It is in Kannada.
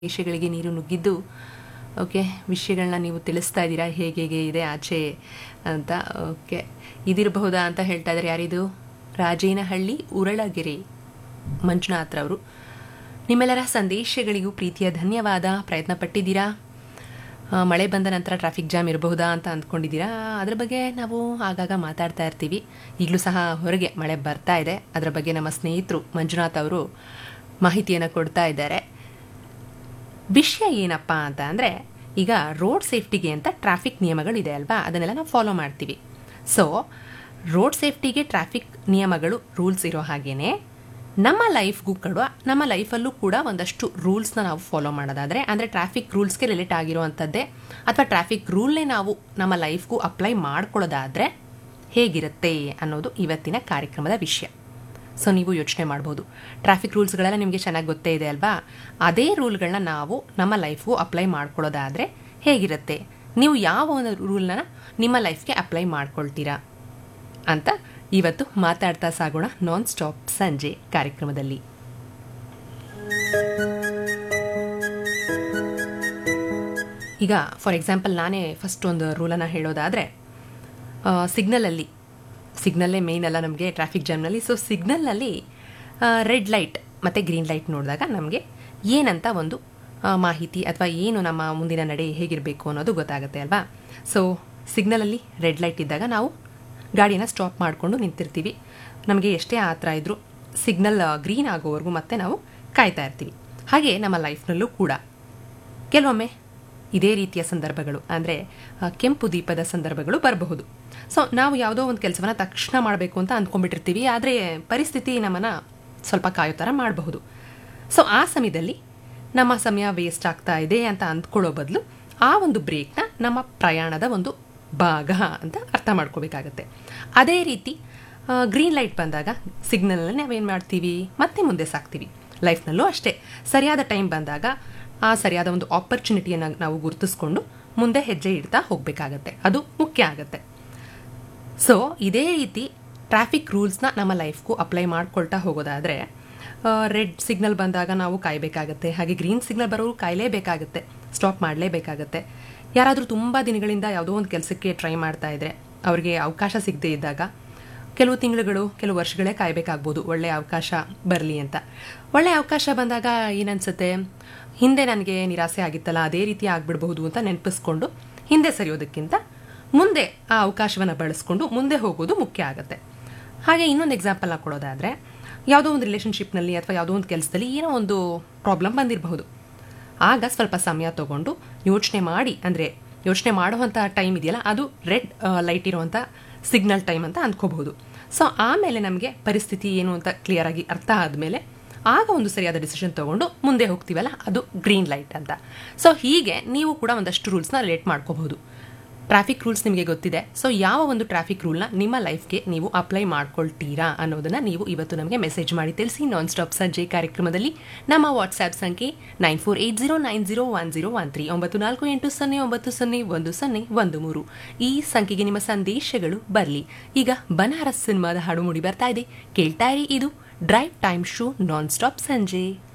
ದೇಶಗಳಿಗೆ ನೀರು ನುಗ್ಗಿದ್ದು ಓಕೆ ವಿಷಯಗಳನ್ನ ನೀವು ತಿಳಿಸ್ತಾ ಇದ್ದೀರಾ ಹೇಗೆ ಹೇಗೆ ಇದೆ ಆಚೆ ಅಂತ ಓಕೆ ಇದಿರಬಹುದಾ ಅಂತ ಹೇಳ್ತಾ ಇದ್ದಾರೆ ಯಾರಿದು ರಾಜೇನಹಳ್ಳಿ ಉರಳಗೆರೆ ಮಂಜುನಾಥ್ರವರು ನಿಮ್ಮೆಲ್ಲರ ಸಂದೇಶಗಳಿಗೂ ಪ್ರೀತಿಯ ಧನ್ಯವಾದ ಪ್ರಯತ್ನ ಪಟ್ಟಿದ್ದೀರಾ ಆ, ಮಳೆ ಬಂದ ನಂತರ ಟ್ರಾಫಿಕ್ ಜಾಮ್ ಇರಬಹುದಾ ಅಂತ ಅಂದ್ಕೊಂಡಿದ್ದೀರಾ ಅದ್ರ ಬಗ್ಗೆ ನಾವು ಆಗಾಗ ಮಾತಾಡ್ತಾ ಇರ್ತೀವಿ ಈಗಲೂ ಸಹ ಹೊರಗೆ ಮಳೆ ಬರ್ತಾ ಇದೆ ಅದರ ಬಗ್ಗೆ ನಮ್ಮ ಸ್ನೇಹಿತರು ಮಂಜುನಾಥ್ ಅವರು ಮಾಹಿತಿಯನ್ನು ಕೊಡ್ತಾ ಇದ್ದಾರೆ ವಿಷಯ ಏನಪ್ಪ ಅಂತ ಅಂದರೆ ಈಗ ರೋಡ್ ಸೇಫ್ಟಿಗೆ ಅಂತ ಟ್ರಾಫಿಕ್ ನಿಯಮಗಳಿದೆ ಅಲ್ವಾ ಅದನ್ನೆಲ್ಲ ನಾವು ಫಾಲೋ ಮಾಡ್ತೀವಿ ಸೊ ರೋಡ್ ಸೇಫ್ಟಿಗೆ ಟ್ರಾಫಿಕ್ ನಿಯಮಗಳು ರೂಲ್ಸ್ ಇರೋ ಹಾಗೇನೆ ನಮ್ಮ ಲೈಫ್ಗೂ ಕೂಡ ನಮ್ಮ ಲೈಫಲ್ಲೂ ಕೂಡ ಒಂದಷ್ಟು ರೂಲ್ಸ್ನ ನಾವು ಫಾಲೋ ಮಾಡೋದಾದರೆ ಅಂದರೆ ಟ್ರಾಫಿಕ್ ರೂಲ್ಸ್ಗೆ ರಿಲೇಟ್ ಆಗಿರುವಂಥದ್ದೇ ಅಥವಾ ಟ್ರಾಫಿಕ್ ರೂಲ್ನೇ ನಾವು ನಮ್ಮ ಲೈಫ್ಗೂ ಅಪ್ಲೈ ಮಾಡ್ಕೊಳ್ಳೋದಾದರೆ ಹೇಗಿರುತ್ತೆ ಅನ್ನೋದು ಇವತ್ತಿನ ಕಾರ್ಯಕ್ರಮದ ವಿಷಯ ಸೊ ನೀವು ಯೋಚನೆ ಮಾಡ್ಬೋದು ಟ್ರಾಫಿಕ್ ರೂಲ್ಸ್ಗಳೆಲ್ಲ ನಿಮಗೆ ಚೆನ್ನಾಗಿ ಗೊತ್ತೇ ಇದೆ ಅಲ್ವಾ ಅದೇ ರೂಲ್ಗಳನ್ನ ನಾವು ನಮ್ಮ ಲೈಫ್ಗೂ ಅಪ್ಲೈ ಮಾಡ್ಕೊಳ್ಳೋದಾದರೆ ಹೇಗಿರುತ್ತೆ ನೀವು ಯಾವ ಒಂದು ರೂಲ್ನ ನಿಮ್ಮ ಲೈಫ್ಗೆ ಅಪ್ಲೈ ಮಾಡ್ಕೊಳ್ತೀರಾ ಅಂತ ಇವತ್ತು ಮಾತಾಡ್ತಾ ಸಾಗೋಣ ನಾನ್ ಸ್ಟಾಪ್ ಸಂಜೆ ಕಾರ್ಯಕ್ರಮದಲ್ಲಿ ಈಗ ಫಾರ್ ಎಕ್ಸಾಂಪಲ್ ನಾನೇ ಫಸ್ಟ್ ಒಂದು ರೂಲನ್ನು ಹೇಳೋದಾದರೆ ಸಿಗ್ನಲಲ್ಲಿ ಸಿಗ್ನಲ್ಲೇ ಮೇನ್ ಅಲ್ಲ ನಮಗೆ ಟ್ರಾಫಿಕ್ ಜಾಮ್ನಲ್ಲಿ ಸೊ ಸಿಗ್ನಲ್ನಲ್ಲಿ ರೆಡ್ ಲೈಟ್ ಮತ್ತು ಗ್ರೀನ್ ಲೈಟ್ ನೋಡಿದಾಗ ನಮಗೆ ಏನಂತ ಒಂದು ಆ, ಮಾಹಿತಿ ಅಥವಾ ಏನು ನಮ್ಮ ಮುಂದಿನ ನಡೆ ಹೇಗಿರಬೇಕು ಅನ್ನೋದು ಗೊತ್ತಾಗುತ್ತೆ ಅಲ್ವಾ ಸೊ ಸಿಗ್ನಲಲ್ಲಿ ರೆಡ್ ಲೈಟ್ ಇದ್ದಾಗ ನಾವು ಗಾಡಿನ ಸ್ಟಾಪ್ ಮಾಡಿಕೊಂಡು ನಿಂತಿರ್ತೀವಿ ನಮಗೆ ಎಷ್ಟೇ ಆತರ ಇದ್ದರೂ ಸಿಗ್ನಲ್ ಗ್ರೀನ್ ಆಗೋವರೆಗೂ ಮತ್ತೆ ನಾವು ಕಾಯ್ತಾ ಇರ್ತೀವಿ ಹಾಗೆ ನಮ್ಮ ಲೈಫ್ನಲ್ಲೂ ಕೂಡ ಕೆಲವೊಮ್ಮೆ ಇದೇ ರೀತಿಯ ಸಂದರ್ಭಗಳು ಅಂದರೆ ಕೆಂಪು ದೀಪದ ಸಂದರ್ಭಗಳು ಬರಬಹುದು ಸೊ ನಾವು ಯಾವುದೋ ಒಂದು ಕೆಲಸವನ್ನು ತಕ್ಷಣ ಮಾಡಬೇಕು ಅಂತ ಅಂದ್ಕೊಂಡ್ಬಿಟ್ಟಿರ್ತೀವಿ ಆದರೆ ಪರಿಸ್ಥಿತಿ ನಮ್ಮನ್ನು ಸ್ವಲ್ಪ ಕಾಯೋ ಥರ ಮಾಡಬಹುದು ಸೊ ಆ ಸಮಯದಲ್ಲಿ ನಮ್ಮ ಸಮಯ ವೇಸ್ಟ್ ಆಗ್ತಾ ಇದೆ ಅಂತ ಅಂದ್ಕೊಳ್ಳೋ ಬದಲು ಆ ಒಂದು ಬ್ರೇಕ್ನ ನಮ್ಮ ಪ್ರಯಾಣದ ಒಂದು ಭಾಗ ಅಂತ ಅರ್ಥ ಮಾಡ್ಕೋಬೇಕಾಗತ್ತೆ ಅದೇ ರೀತಿ ಗ್ರೀನ್ ಲೈಟ್ ಬಂದಾಗ ಸಿಗ್ನಲಲ್ಲಿ ನಾವೇನು ಮಾಡ್ತೀವಿ ಮತ್ತೆ ಮುಂದೆ ಸಾಕ್ತೀವಿ ಲೈಫ್ನಲ್ಲೂ ಅಷ್ಟೇ ಸರಿಯಾದ ಟೈಮ್ ಬಂದಾಗ ಆ ಸರಿಯಾದ ಒಂದು ಆಪರ್ಚುನಿಟಿಯನ್ನು ನಾವು ಗುರುತಿಸ್ಕೊಂಡು ಮುಂದೆ ಹೆಜ್ಜೆ ಇಡ್ತಾ ಹೋಗಬೇಕಾಗತ್ತೆ ಅದು ಮುಖ್ಯ ಆಗುತ್ತೆ ಸೊ ಇದೇ ರೀತಿ ಟ್ರಾಫಿಕ್ ರೂಲ್ಸ್ನ ನಮ್ಮ ಲೈಫ್ಗೂ ಅಪ್ಲೈ ಮಾಡ್ಕೊಳ್ತಾ ಹೋಗೋದಾದರೆ ರೆಡ್ ಸಿಗ್ನಲ್ ಬಂದಾಗ ನಾವು ಕಾಯಬೇಕಾಗತ್ತೆ ಹಾಗೆ ಗ್ರೀನ್ ಸಿಗ್ನಲ್ ಬರೋರು ಕಾಯಲೇಬೇಕಾಗತ್ತೆ ಸ್ಟಾಪ್ ಮಾಡಲೇಬೇಕಾಗತ್ತೆ ಯಾರಾದರೂ ತುಂಬ ದಿನಗಳಿಂದ ಯಾವುದೋ ಒಂದು ಕೆಲಸಕ್ಕೆ ಟ್ರೈ ಮಾಡ್ತಾ ಇದ್ರೆ ಅವರಿಗೆ ಅವಕಾಶ ಸಿಗದೇ ಇದ್ದಾಗ ಕೆಲವು ತಿಂಗಳುಗಳು ಕೆಲವು ವರ್ಷಗಳೇ ಕಾಯಬೇಕಾಗ್ಬೋದು ಒಳ್ಳೆಯ ಅವಕಾಶ ಬರಲಿ ಅಂತ ಒಳ್ಳೆಯ ಅವಕಾಶ ಬಂದಾಗ ಏನನ್ಸುತ್ತೆ ಹಿಂದೆ ನನಗೆ ನಿರಾಸೆ ಆಗಿತ್ತಲ್ಲ ಅದೇ ರೀತಿ ಆಗ್ಬಿಡ್ಬಹುದು ಅಂತ ನೆನಪಿಸ್ಕೊಂಡು ಹಿಂದೆ ಸರಿಯೋದಕ್ಕಿಂತ ಮುಂದೆ ಆ ಅವಕಾಶವನ್ನು ಬಳಸ್ಕೊಂಡು ಮುಂದೆ ಹೋಗೋದು ಮುಖ್ಯ ಆಗುತ್ತೆ ಹಾಗೆ ಇನ್ನೊಂದು ಎಕ್ಸಾಂಪಲ್ನ ಕೊಡೋದಾದರೆ ಯಾವುದೋ ಒಂದು ರಿಲೇಷನ್ಶಿಪ್ನಲ್ಲಿ ಅಥವಾ ಯಾವುದೋ ಒಂದು ಕೆಲಸದಲ್ಲಿ ಏನೋ ಒಂದು ಪ್ರಾಬ್ಲಮ್ ಬಂದಿರಬಹುದು ಆಗ ಸ್ವಲ್ಪ ಸಮಯ ತಗೊಂಡು ಯೋಚನೆ ಮಾಡಿ ಅಂದರೆ ಯೋಚನೆ ಮಾಡುವಂಥ ಟೈಮ್ ಇದೆಯಲ್ಲ ಅದು ರೆಡ್ ಲೈಟ್ ಇರುವಂಥ ಸಿಗ್ನಲ್ ಟೈಮ್ ಅಂತ ಅಂದ್ಕೋಬಹುದು ಸೊ ಆಮೇಲೆ ನಮಗೆ ಪರಿಸ್ಥಿತಿ ಏನು ಅಂತ ಕ್ಲಿಯರ್ ಆಗಿ ಅರ್ಥ ಆದಮೇಲೆ ಆಗ ಒಂದು ಸರಿಯಾದ ಡಿಸಿಷನ್ ತಗೊಂಡು ಮುಂದೆ ಹೋಗ್ತೀವಲ್ಲ ಅದು ಗ್ರೀನ್ ಲೈಟ್ ಅಂತ ಸೊ ಹೀಗೆ ನೀವು ಕೂಡ ಒಂದಷ್ಟು ರೂಲ್ಸ್ನ ರಿಲೇಟ್ ಮಾಡ್ಕೋಬಹುದು ಟ್ರಾಫಿಕ್ ರೂಲ್ಸ್ ನಿಮಗೆ ಗೊತ್ತಿದೆ ಸೊ ಯಾವ ಒಂದು ಟ್ರಾಫಿಕ್ ರೂಲ್ನ ನಿಮ್ಮ ಲೈಫ್ಗೆ ನೀವು ಅಪ್ಲೈ ಮಾಡ್ಕೊಳ್ತೀರಾ ಅನ್ನೋದನ್ನ ನೀವು ಇವತ್ತು ನಮಗೆ ಮೆಸೇಜ್ ಮಾಡಿ ತಿಳಿಸಿ ನಾನ್ ಸ್ಟಾಪ್ ಸಂಜೆ ಕಾರ್ಯಕ್ರಮದಲ್ಲಿ ನಮ್ಮ ವಾಟ್ಸ್ಆ್ಯಪ್ ಸಂಖ್ಯೆ nine four eight zero nine zero one zero one three ಒಂಬತ್ತು ನಾಲ್ಕು ಎಂಟು ಸೊನ್ನೆ ಒಂಬತ್ತು ಸೊನ್ನೆ ಒಂದು ಸೊನ್ನೆ ಒಂದು ಮೂರು ಈ ಸಂಖ್ಯೆಗೆ ನಿಮ್ಮ ಸಂದೇಶಗಳು ಬರಲಿ ಈಗ ಬನಾರಸ್ ಸಿನಿಮಾದ ಹಾಡು ಮೂಡಿ ಬರ್ತಾ ಇದೆ ಕೇಳ್ತಾ ಇರಿ ಇದು drive time show non stop ಸಂಜೆ